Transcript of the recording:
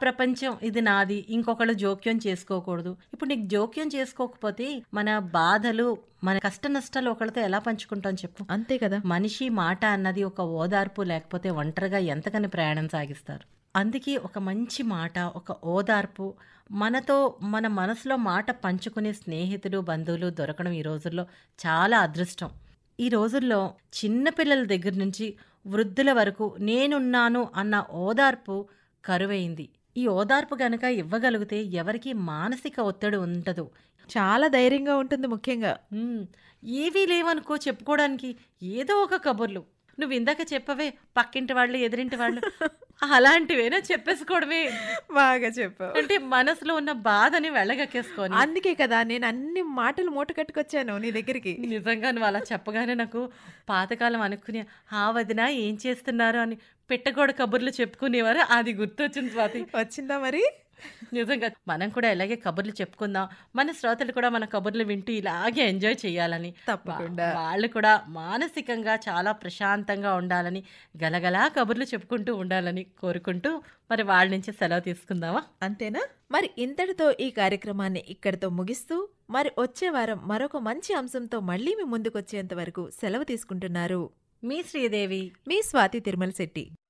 ప్రపంచం ఇది నాది ఇంకొకళ్ళు జోక్యం చేసుకోకూడదు ఇప్పుడు నీకు జోక్యం చేసుకోకపోతే మన బాధలు మన కష్ట నష్టాలు ఒకళ్ళతో ఎలా పంచుకుంటాం చెప్పు అంతే కదా మనిషి మాట అన్నది ఒక ఓదార్పు లేకపోతే ఒంటరిగా ఎంతకని ప్రయాణం సాగిస్తారు అందుకే ఒక మంచి మాట ఒక ఓదార్పు మనతో మన మనసులో మాట పంచుకునే స్నేహితులు బంధువులు దొరకడం ఈ రోజుల్లో చాలా అదృష్టం ఈ రోజుల్లో చిన్నపిల్లల దగ్గర నుంచి వృద్ధుల వరకు నేనున్నాను అన్న ఓదార్పు కరువైంది ఈ ఓదార్పు గనక ఇవ్వగలిగితే ఎవరికి మానసిక ఒత్తిడి ఉండదు చాలా ధైర్యంగా ఉంటుంది ముఖ్యంగా ఉమ్, ఏవీ లేవనుకో చెప్పుకోవడానికి ఏదో ఒక కబుర్లు నువ్వు ఇందాక చెప్పవే పక్కింటి వాళ్ళు ఎదిరింటి వాళ్ళు అలాంటివేనా చెప్పేసుకోవడమే బాగా చెప్పావు అంటే మనసులో ఉన్న బాధని వెళ్ళగక్కేసుకొని అందుకే కదా నేను అన్ని మాటలు మూట కట్టుకొచ్చాను నీ దగ్గరికి నిజంగా నువ్వు అలా చెప్పగానే నాకు పాతకాలం అనుకుని ఆ వదిన ఏం చేస్తున్నారు అని పెట్టగోడ కబుర్లు చెప్పుకునేవారు అది గుర్తొచ్చింది స్వాతి వచ్చిందా మరి నిజంగా మనం కూడా ఇలాగే కబుర్లు చెప్పుకుందాం మన శ్రోతలు కూడా మన కబుర్లు వింటూ ఇలాగే ఎంజాయ్ చేయాలని తప్పకుండా. వా- వాళ్ళు కూడా మానసికంగా చాలా ప్రశాంతంగా ఉండాలని గలగలా కబుర్లు చెప్పుకుంటూ ఉండాలని కోరుకుంటూ మరి వాళ్ళ నుంచి సెలవు తీసుకుందామా అంతేనా మరి ఇంతటితో ఈ కార్యక్రమాన్ని ఇక్కడితో ముగిస్తూ మరి వచ్చే వారం మరొక మంచి అంశంతో మళ్ళీ మీ ముందుకొచ్చేంత వరకు సెలవు తీసుకుంటున్నారు మీ శ్రీదేవి మీ స్వాతి తిరుమల శెట్టి